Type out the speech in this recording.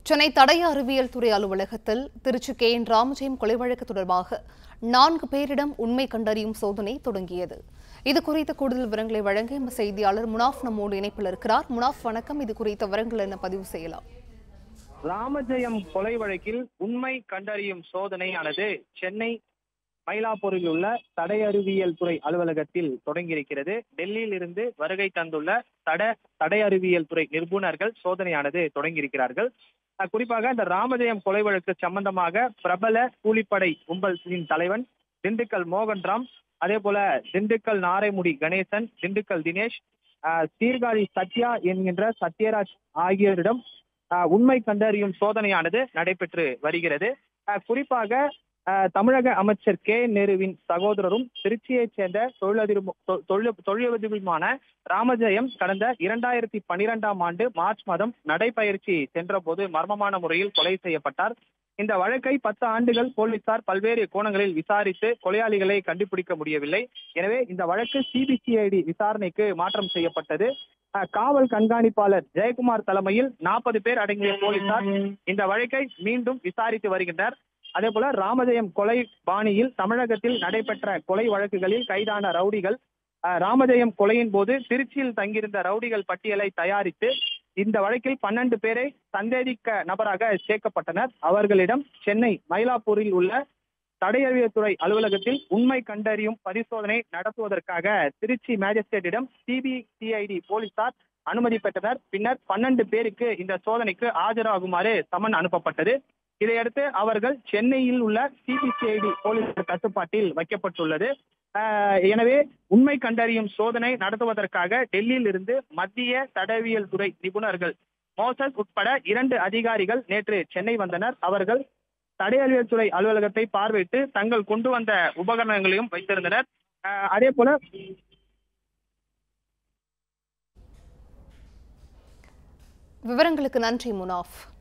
சென்னை தடய அறிவியல் துறை அலுவலகத்தில் திருச்சி கே என் ராமஜெயம் கொலை வழக்கு தொடர்பாக நான்கு பேரிடம் உண்மை கண்டறியும் சோதனை தொடங்கியது இது குறித்த கூடுதல் விவரங்களை வழங்க எமது செய்தியாளர் முனாஃப் நம்மோடு இணைப்பில் இருக்கிறார் முனாஃப் வணக்கம் இது குறித்த விவரங்கள் என்ன பதிவு செய்யலாம் ராமஜெயம் கொலை வழக்கில் உண்மை கண்டறியும் சோதனையானது சென்னை மயிலாப்பூரில் உள்ள தடை அறிவியல் துறை அலுவலகத்தில் தொடங்கியிருக்கிறது டெல்லியில் இருந்து வருகை தந்துள்ள தட தடை அறிவியல் துறை நிபுணர்கள் சோதனையானது தொடங்கியிருக்கிறார்கள் அஹ் குறிப்பாக இந்த ராமஜெயம் கொலை வழக்கு சம்பந்தமாக பிரபல கூலிப்படை கும்பலின் தலைவன் திண்டுக்கல் மோகன்ராம் அதே போல திண்டுக்கல் நாரைமுடி கணேசன் திண்டுக்கல் தினேஷ் அஹ் சீர்காழி சத்யா என்கின்ற சத்யராஜ் ஆகியோரிடம் அஹ் உண்மை கண்டறியும் சோதனையானது நடைபெற்று வருகிறது அஹ் குறிப்பாக அஹ் தமிழக அமைச்சர் கே நேருவின் சகோதரரும் திருச்சியைச் சேர்ந்த தொழிலதிர் தொ- தொழில் தொழிலதிபருமான ராமஜெயம் கடந்த இரண்டாயிரத்தி பன்னிரெண்டாம் ஆண்டு மார்ச் மாதம் நடைபயிற்சி சென்றபோது மர்மமான முறையில் கொலை செய்யப்பட்டார் இந்த வழக்கை பத்து ஆண்டுகள் போலீசார் பல்வேறு கோணங்களில் விசாரித்து கொலையாளிகளை கண்டுபிடிக்க முடியவில்லை எனவே இந்த வழக்கு சிபிசிஐடி விசாரணைக்கு மாற்றம் செய்யப்பட்டது அஹ் காவல் கண்காணிப்பாளர் ஜெயக்குமார் தலைமையில் நாற்பது பேர் அடங்கிய போலீசார் இந்த வழக்கை மீண்டும் விசாரித்து வருகின்றனர் அதே போல ராமஜெயம் கொலை பாணியில் தமிழகத்தில் நடைபெற்ற கொலை வழக்குகளில் கைதான ரவுடிகள் அஹ், ராமஜெயம் கொலையின் போது திருச்சியில் தங்கியிருந்த ரவுடிகள் பட்டியலை தயாரித்து இந்த வழக்கில் பன்னெண்டு பேரை சந்தேகிக்க நபராக சேர்க்கப்பட்டனர் அவர்களிடம் சென்னை மயிலாப்பூரில் உள்ள தடையறிவியல் அலுவலகத்தில் உண்மை கண்டறியும் பரிசோதனை நடத்துவதற்காக திருச்சி மேஜிஸ்ட்ரேட்டிடம் சிபிசிஐடி போலீசார் அனுமதி பெற்றனர் பின்னர் பன்னெண்டு பேருக்கு இந்த சோதனைக்கு ஆஜராகுமாறு சமன் அனுப்பப்பட்டது இதையடுத்து அவர்கள் சென்னையில் உள்ள சிபிசிஐடி போலீஸ் கட்டுப்பாட்டில் வைக்கப்பட்டுள்ளது ஆஹ் எனவே உண்மை கண்டறியும் சோதனை நடத்துவதற்காக டெல்லியில் இருந்து மத்திய தடவியல் துறை நிபுணர்கள் மோசஸ் உட்பட இரண்டு அதிகாரிகள் நேற்று சென்னை வந்தனர் அவர்கள் தடையறிவியல் துறை அலுவலகத்தை பார்வையிட்டு தங்கள் கொண்டு வந்த உபகரணங்களையும் வைத்திருந்தனர் ஆஹ் அதே போல விவரங்களுக்கு நன்றி முனாஃப்